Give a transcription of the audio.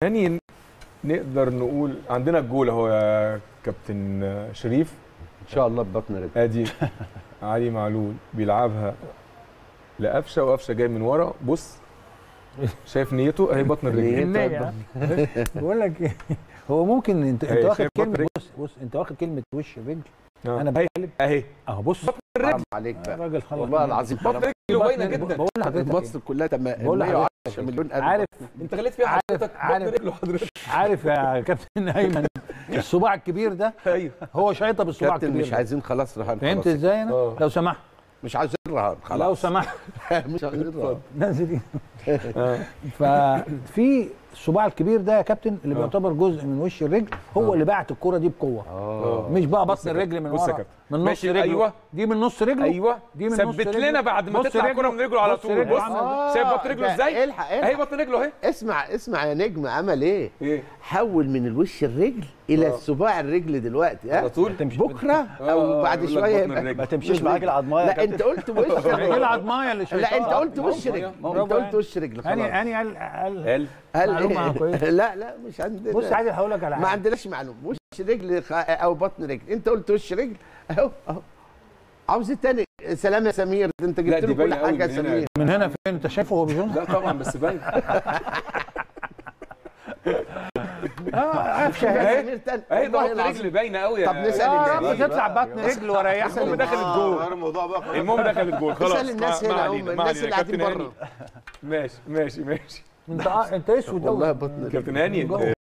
هاني نقدر نقول عندنا الجول اهو يا كابتن شريف ان شاء الله ببطن رجل ادي علي معلول بيلعبها لقفشه وقفشه جاي من ورا بص شايف نيته اهي بطن الرجل النية. بقول لك إيه، هو ممكن انت انت إيه، واخد شايف بطن كلمه رجل؟ بص بص انت واخد كلمه وش الرجل آه. انا بقلب اهي اهو بص حرام عليك بقى الراجل خلاص والله العظيم بطن حرام رجله باينه جدا بقول لحضرتك مصر كلها تم بقول لحضرتك 110 مليون إيه؟ قلب عارف انت خليت فيها عارف- حضرتك بطن عارف. رجله حضرتك عارف يا كابتن ايمن الصباع الكبير ده ايوه هو شايطه بالصباع كابتن الكبير مش ده. عايزين خلاص رهان فهمت خلاص. ازاي انا آه. لو سمحت مش عايزين رهان لو خلاص سمحت مش عايزين رهان نازل ايه آه. ففي الصباع الكبير ده يا كابتن اللي آه. بيعتبر جزء من وش الرجل هو اللي بعت الكرة دي بقوه اه مش بقى بص بطن يا الرجل من بص يا ورا كابتن. من نص ماشي، رجله أيوة. دي من نص رجله ايوه دي من نص ثبت رجله. لنا بعد ما نص تطلع الكوره من رجله على نص طول رجله بص عامل شايف بطن رجله ده ازاي الحق اهي الحق بطن رجله اهي اسمع اسمع يا نجم عمل ايه ايه حول من الوش الرجل الى آه. الصباع الرجل دلوقتي ها على طول بكره آه، او آه، بعد يقول لك شويه بطن يبقى الرجل. ما تمشيش معاك العضمايه لا انت قلت وش الرجل الرجل عضمايه اللي لا انت قلت ما هو وش رجل ما هو انت قلت يعني. وش رجل خلاص اني اني قال قال قال قال معلومة إيه؟ كويسة. لا لا مش عندنا بص عادي هقول لك على ما حاجه عندناش معلومه وش رجل خ- او بطن رجل انت قلت وش رجل اهو اهو عاوز إيه تاني سلام يا سمير ده انت لا، جبت دي له كل باينة قوي حاجه يا من هنا. سمير من هنا فين انت شايفه هو بيجون لا طبعا بس باين اه قفشه يا اهي سمير تاني اهي ده والله بطن العظيم. رجل باينه قوي يا طب نسأل يا الناس. رب تطلع بطن رجل وريحهم المهم دخلت جول غير الموضوع بقى المهم دخلت جول خلاص اسال الناس ما- ما هنا علينا، هم ما الناس علينا. اللي قاعدين كابتن بره هاني. ماشي ماشي ماشي انت آه، انت اسود والله قوي بطن رجل كابتن هاني